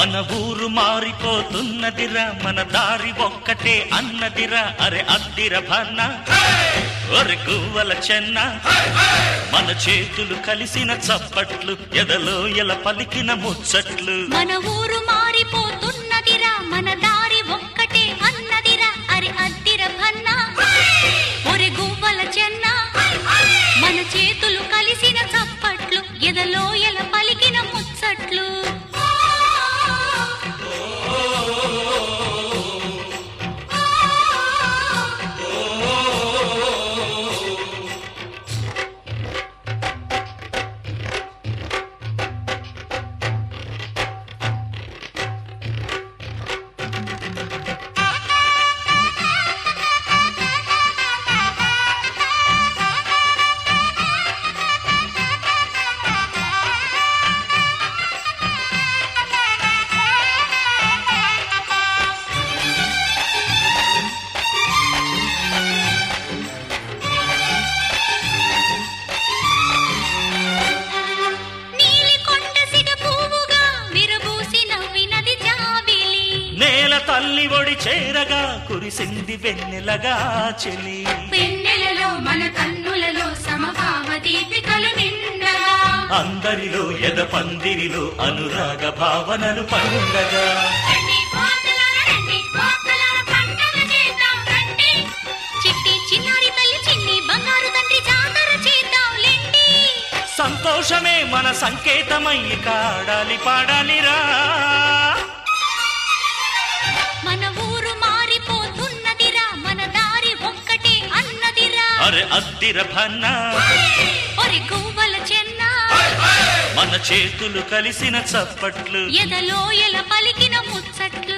మన ఊరు మారిపోతున్నదిరా మన దారి ఒక్కటే అన్నదిరా అరె అద్దిర భన్న ఒరె గువ్వల చెన్న మన చేతులు కలిసిన చప్పట్లు ఎదలో ఎల పలికిన ముచ్చట్లు మన ఊరు మారిపోతున్నదిరా మన దారి ఒక్కటే అన్నదిరా అరి అద్దిర భన్న ఒరె గువ్వల చెన్న మన చేతులు కలిసిన చప్పట్లు ఎదలో ఎల పలికిన ముచ్చట్లు నీలి కొండ సిగ పువ్వుగా విరబూసి నవ్వినది జాబిలి నేల తల్లి ఒడి చేరగా కురిసింది వెన్నెలగా చెలి పెన్నెలలో మన కన్నులలో సమభావ దీపికలు నిండగా అందరిలో ఎద పందిరిలో అనురాగ భావనలు పండగా రండి కోతలార రండి కోతలార పండగ చేద్దాం రండి చిట్టి చిన్నారి తల్లి చిన్ని బంగారు తండ్రి జాతర చేద్దాం లెండి సంతోషమే మన సంకేతమై కాడాలి పాడాలిరా మన ఊరు మారిపోతున్నదిరా మన దారి ఒక్కటే అన్నదిరా అరే అద్దిర భన్న ఒరి గువ్వల చెన్న మన చేతులు కలిసిన చప్పట్లు ఎదలో ఎల పలికిన ముచ్చట్లు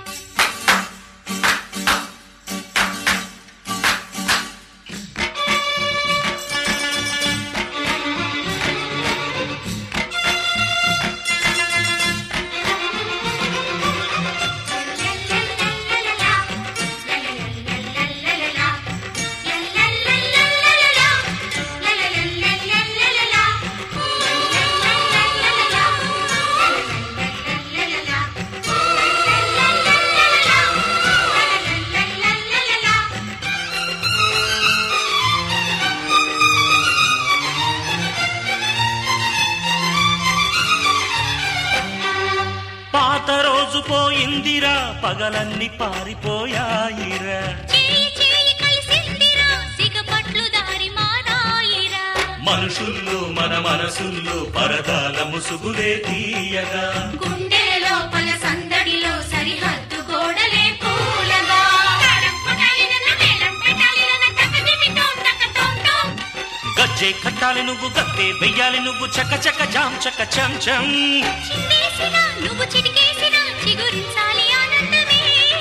పాత రోజు పోయిందిరా పగలన్నీ పారిపోయాయిరా చేయి చేయి కలిసిందిరా సిగపట్లు దారి మారాయిరా మనుషుల్లో మన మనసుల్లో పరదాల ముసుగులే తీయగా గుండెల లోపల సందడిలో సరిహద్దు గోడలే కూలగా తాళం కొట్టాలి నన్ను మేళం పెట్టాలి నన్ను టకటిమిటోం టకటోంటోం. గజ్జే కట్టాలి నువ్వు గత్తే వెయ్యాలి నువ్వు చక చక జాం చక చం చం చిందేసినా నువ్వు చిటికేసినా చిగురించాలి ఆనందమే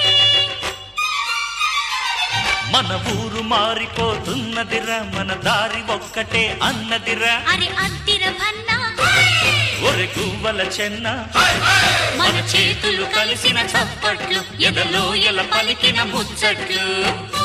మన ఊరు మారిపోతున్నదిరా మన దారి ఒక్కటే అన్నదిరా అరే అద్దిర భన్నా ఒరె గువ్వల చెన్న మన చేతులు కలిసిన చప్పట్లు ఎదలో ఎల పలికిన ముచ్చట్లు